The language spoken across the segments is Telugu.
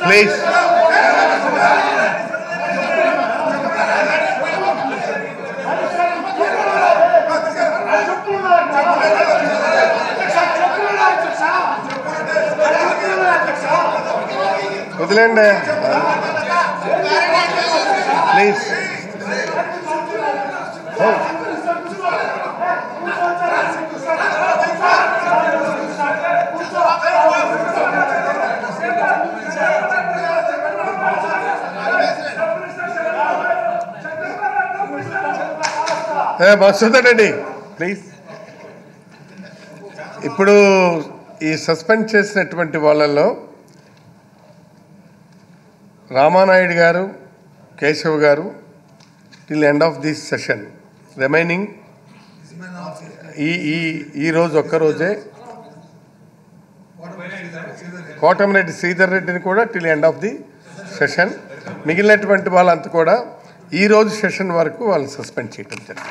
ప్లీజ్ వదిలేండి ప్లీజ్ మసూదనండి ప్లీజ్ ఇప్పుడు ఈ సస్పెండ్ చేసినటువంటి వాళ్ళల్లో Ramanaidu garu Keshav garu till end of this session remaining ఈ ఈ ఈ రోజు ఒక్కరోజే కోటమిరెడ్డి శ్రీధర్ రెడ్డిని కూడా till end of the session మిగిలినటువంటి వాళ్ళంతా కూడా ఈ రోజు సెషన్ వరకు వాళ్ళు సస్పెండ్ చేయడం జరిగింది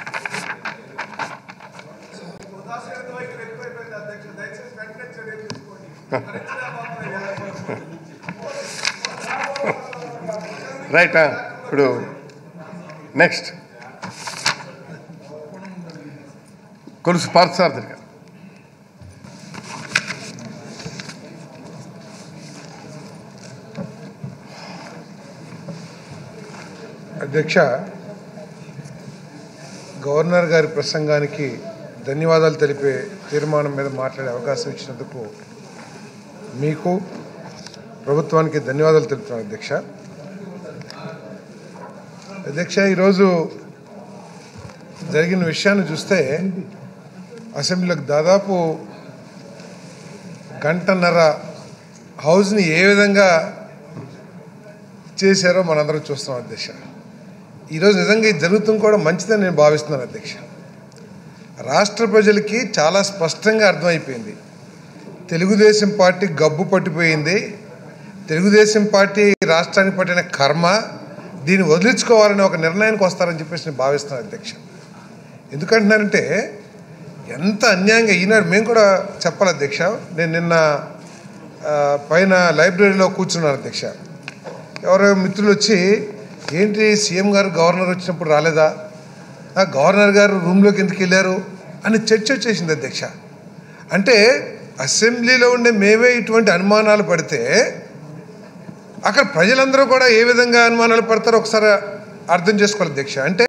రైట్ ఇప్పుడు నెక్స్ట్ కొలుసు పార్థసారథి గారు అధ్యక్ష గవర్నర్ గారి ప్రసంగానికి ధన్యవాదాలు తెలిపే తీర్మానం మీద మాట్లాడే అవకాశం ఇచ్చినందుకు మీకు ప్రభుత్వానికి ధన్యవాదాలు తెలుపుతున్నాను అధ్యక్ష అధ్యక్ష ఈరోజు జరిగిన విషయాన్ని చూస్తే అసెంబ్లీలోకి దాదాపు గంటన్నర హౌస్ని ఏ విధంగా చేశారో మనందరం చూస్తున్నాం అధ్యక్ష ఈరోజు నిజంగా ఇది జరుగుతుంది కూడా మంచిదని నేను భావిస్తున్నాను అధ్యక్ష రాష్ట్ర ప్రజలకి చాలా స్పష్టంగా అర్థమైపోయింది తెలుగుదేశం పార్టీ గబ్బు పట్టిపోయింది తెలుగుదేశం పార్టీ రాష్ట్రానికి పట్టిన కర్మ దీన్ని వదిలించుకోవాలని ఒక నిర్ణయానికి వస్తారని చెప్పేసి నేను భావిస్తున్నాను అధ్యక్ష ఎందుకంటున్నానంటే ఎంత అన్యాయంగా ఈనాడు మేము కూడా చెప్పాలి అధ్యక్ష నేను నిన్న ఆ, పైన లైబ్రరీలో కూర్చున్నాను అధ్యక్ష ఎవరో మిత్రులు వచ్చి ఏంటి సీఎం గారు గవర్నర్ వచ్చినప్పుడు రాలేదా ఆ గవర్నర్ గారు రూమ్లోకి ఎందుకు వెళ్ళారు అని చర్చ వచ్చేసింది అధ్యక్ష అంటే అసెంబ్లీలో ఉండే మేమే ఇటువంటి అనుమానాలు పడితే అక్కడ ప్రజలందరూ కూడా ఏ విధంగా అనుమానాలు పడతారో ఒకసారి అర్థం చేసుకోవాలి అధ్యక్ష అంటే